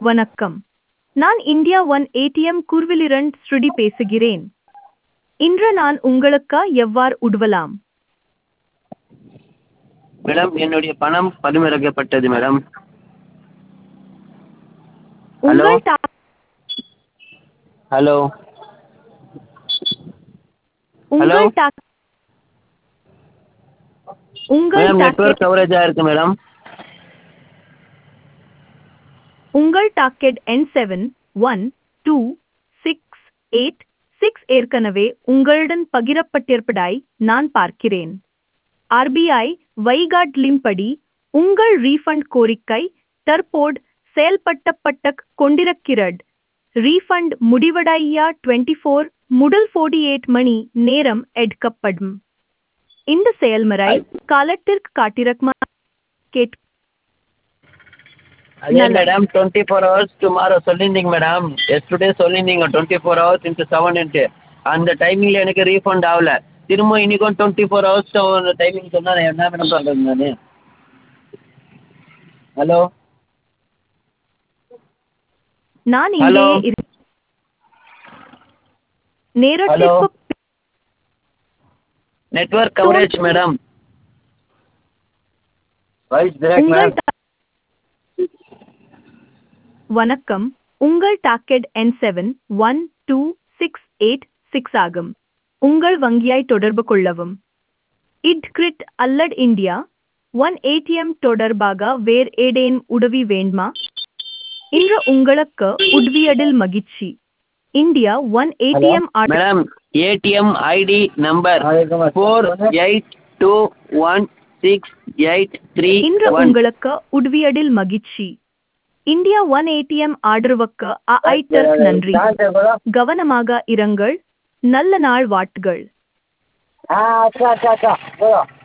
வணக்கம் நான் India one ATM குர்விலிரண்ட் ஸ்ருடி பேசுகிறேன் இன்று நான் உங்களுக்கு எவ்வாறு உதவலாம் மேடம் என்னுடைய பணம் பரிமளிக்கப்பட்டது மேடம் ஹலோ உங்கள் டா- ஹலோ உங்கள் ஹலோ டா- உங்கள் மேடம் டாக்கெட் நெட்ஒர்க் கவரேஜாக இருக்குது மேடம் உங்கள் டாக்கெட் எண் seven one two six eight six ஏற்கனவே உங்களுடன் பகிரப்பட்டிருப்பதாய் நான் பார்க்கிறேன் ஆர்பிஐ வைகாட்லிம்படி உங்கள் ரீஃபண்ட் கோரிக்கை தற்போது செயல்பட்டப்பட்ட கொண்டிருக்கிறது ரீஃபண்ட் முடிவடைய டுவெண்ட்டி ஃபோர் முதல் ஃபோர்ட்டி எயிட் மணி நேரம் எடுக்கப்படும் இந்த செயல்முறை காலத்திற்கு காட்டிரக்மா கேட் அதே நல்லது. Madam twenty four hours tomorrow சொல்லியிருந்தீங்க மேடம் எஸ்டுடே சொல்லியிருந்தீங்க twenty four hours into seven அந்த டைமிங்கில் எனக்கு ரீஃபண்ட் ஆகல திரும்ப இன்றைக்கும் டுவெண்ட்டி ஃபோர் ஹவர்ஸ் டைமிங் சொன்னால் நான் என்ன மேடம் பண்ணுறது நான் ஹலோ நான் ஹலோ. இங்கே இரு- நேரத்திற்கு network coverage madam voice break உங்கள் மேம் டா- வணக்கம் உங்கள் டாக்கெட் எண் seven one two six eight six ஆகும் உங்கள் வங்கியாய் தொடர்பு கொள்ளவும் இட் கிரிட் அல்லட் இந்தியா ஒன் ஏடிஎம் தொடர்பாக வேறு ஏதேனும் உதவி வேண்டுமா இன்று உங்களுக்கு உதவியதில் மகிழ்ச்சி India one ATM madam ATM ID number four eight two one six eight three இன்று ஒன் உங்களுக்கு உதவியதில் மகிழ்ச்சி இந்தியா ஒன் ஏடிஎம் ஆதரவுக்கு ஐட்டர்க் நன்றி கவனமாக இருங்கள் நல்ல நாள் வாட்டுகள் हाँ अच्छा अच्छा अच्छा बोलो